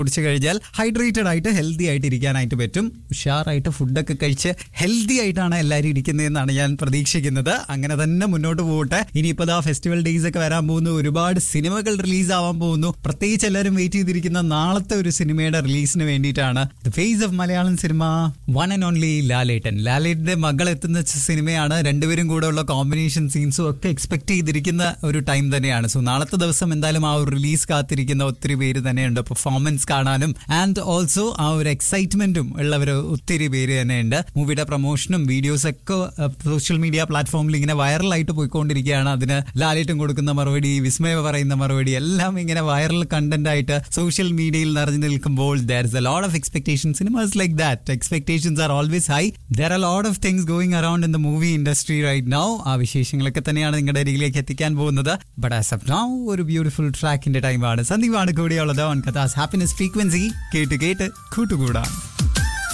കുടിച്ചു കഴിഞ്ഞാൽ ഹൈഡ്രേറ്റഡ് ആയിട്ട് ഹെൽത്തി ആയിട്ട് ഇരിക്കാനായിട്ട് പറ്റും ഉഷാറായിട്ട് ഫുഡൊക്കെ കഴിച്ച് ഹെൽത്തി ആയിട്ടാണ് എല്ലാവരും ഇരിക്കുന്നതെന്നാണ് ഞാൻ പ്രതീക്ഷിക്കുന്നത് അങ്ങനെ തന്നെ മുന്നോട്ട് പോകട്ടെ ഇനിയിപ്പോൾ ദാ ഫെസ്റ്റിവൽ ഡേയ്സ് ഒക്കെ വരാൻ പോകുന്നു ഒരുപാട് സിനിമകൾ റിലീസ് ആവാൻ പോകുന്നു പ്രത്യേകിച്ച് എല്ലാവരും വെയിറ്റ് ചെയ്തിരിക്കുന്ന നാളത്തെ ഒരു സിനിമയുടെ റിലീസിന് വേണ്ടിയിട്ടാണ് the face of Malayalam cinema one and only Lalettan ലാലേട്ടന്റെ മകൾ എത്തുന്ന സിനിമയാണ് രണ്ടുപേരും കൂടെ ഉള്ള കോമ്പിനേഷൻ സീൻസും ഒക്കെ എക്സ്പെക്ട് ചെയ്തിരിക്കുന്ന ഒരു ടൈം തന്നെയാണ് സോ നാളത്തെ ദിവസം എന്തായാലും ആ ഒരു റിലീസ് കാത്തിരിക്കുന്ന ഒത്തിരി പേര് തന്നെയുണ്ട് പെർഫോമൻസ് കാണാനും ആൻഡ് ഓൾസോ ആ ഒരു എക്സൈറ്റ്മെന്റും ഉള്ളവർ ഒത്തിരി പേര് തന്നെയുണ്ട് മൂവിയുടെ പ്രൊമോഷനും വീഡിയോസ് ഒക്കെ സോഷ്യൽ മീഡിയ പ്ലാറ്റ്ഫോമിൽ ഇങ്ങനെ വൈറലായിട്ട് പോയിക്കൊണ്ടിരിക്കുകയാണ് അതിന് ലാലേറ്റും കൊടുക്കുന്ന മറുപടി വിസ്മയ പറയുന്ന മറുപടി എല്ലാം ഇങ്ങനെ വൈറൽ കണ്ടന്റ് ആയിട്ട് സോഷ്യൽ മീഡിയയിൽ നിറഞ്ഞു നിൽക്കുമ്പോൾ there is a lot of expectation cinemas like that expectations are always high there are lot of things going around in the movie industry right now ആ വിശേഷങ്ങളൊക്കെ തന്നെയാണ് നിങ്ങളുടെ അരികിലേക്ക് എത്തിക്കാൻ പോകുന്നത് ബട്ട് ആസ് ഓഫ് നൗ ഒരു ബ്യൂട്ടിഫുൾ ട്രാക്കിന്റെ ടൈമാണ് സന്ദീപാണ് കൂടിയുള്ളത് ഓൺ കഥാസ് ഹാപ്പിനെസ് ഫ്രീക്വൻസി കേട്ട് കേട്ട് കൂട്ടുകൂടാം